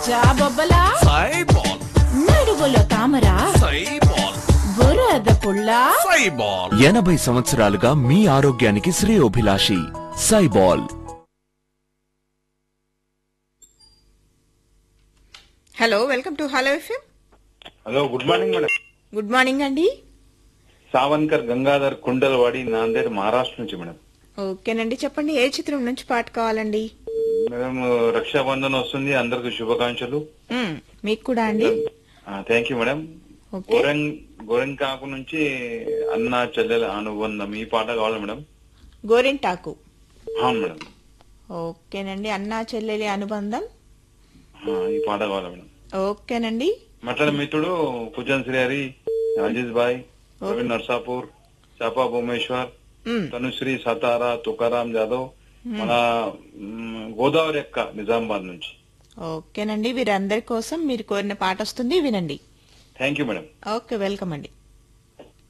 జాబొబ్బలా సైబాల్ నడువులో తామరా సైబాల్ బురద పుల్లా సైబాల్ ఎనభై సంవత్సరాలుగా మీ ఆరోగ్యానికి శ్రేయోభిలాషి సైబాల్ hello welcome to hello FM hello good morning madam good morning అండి సావన్కర్ గంగాధర్ కుండలవాడి నాందేడ్ మహారాష్ట్ర నుంచి మేడం ఓకేనండి చెప్పండి ఏ చిత్రం నుంచి పాట కావాలండి మేడం రక్షాబంధన్ వస్తుంది అందరికి శుభాకాంక్షలు మ్మ్, మీకు కూడా అండి థ్యాంక్ యూ మేడం ఓకే గోరెం గోరెంకాకు నుంచి అన్న చెల్లెల అనుబంధం ఈ పాట కావాలి మేడం గోరింటాకు అవును మేడం ఓకేనండి అన్నా చెల్లెలి అనుబంధం ఆ, ఈ పాట కావాలి మేడం ఓకేనండి మట్ల మిత్రుడు కుజన్ శ్రీహరి అజీజ్ బాయ్ ప్రవీణ్ నర్సాపూర్ చాపా భువనేశ్వర్ మ్మ్, తనుశ్రీ సతారా తుకారాం జాదవ్ మన మ్, గోదావరి అక్క నిజామాబాద్ నుంచి ఓకేనండి వీరందరి కోసం మీరు కోరిన పాట వస్తుంది వినండి thank you madam okay welcome అండి